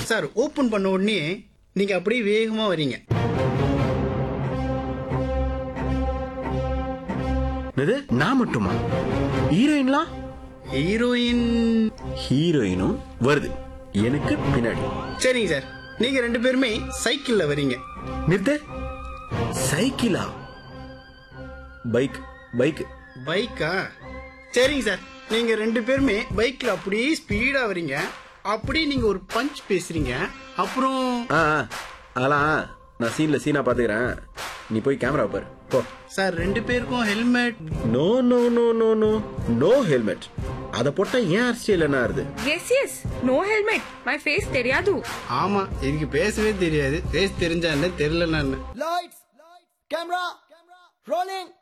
Sir open பண்ண உடனே நீங்க அப்படியே வேகமா வரீங்க என்னது நான் மட்டுமா ஹீரோயின்லாம் ஹீரோயின் ஹீரோயினும் வருது எனக்கு பின்னாடி சரிங்க சார் நீங்க ரெண்டு பேருமே சைக்கிள்ல வரீங்க நிறுத்து சைக்கிளா பைக் பைக் பைக்கா சரிங்க சார் நீங்க ரெண்டு பேருமே பைக்ல அப்படியே ஸ்பீடா வரீங்க அப்படியே நீங்க ஒரு பஞ்ச் பேசுறீங்க அப்புறம் ஆ ஆ, அதெல்லாம் நான் சீன்ல சீனா பாத்துக்கிறேன் நீ போய் கேமரா பாரு போ சார் ரெண்டு பேருக்கும் helmet no no no no no no helmet அத போட்டா ஏன் அரசியல் என்ன ஆறுது yes yes no helmet my face தெரியாது ஆமா இதுக்கு பேசவே தெரியாது பேச தெரிஞ்சா என்ன தெரியலன்னா என்ன Lights, camera, rolling.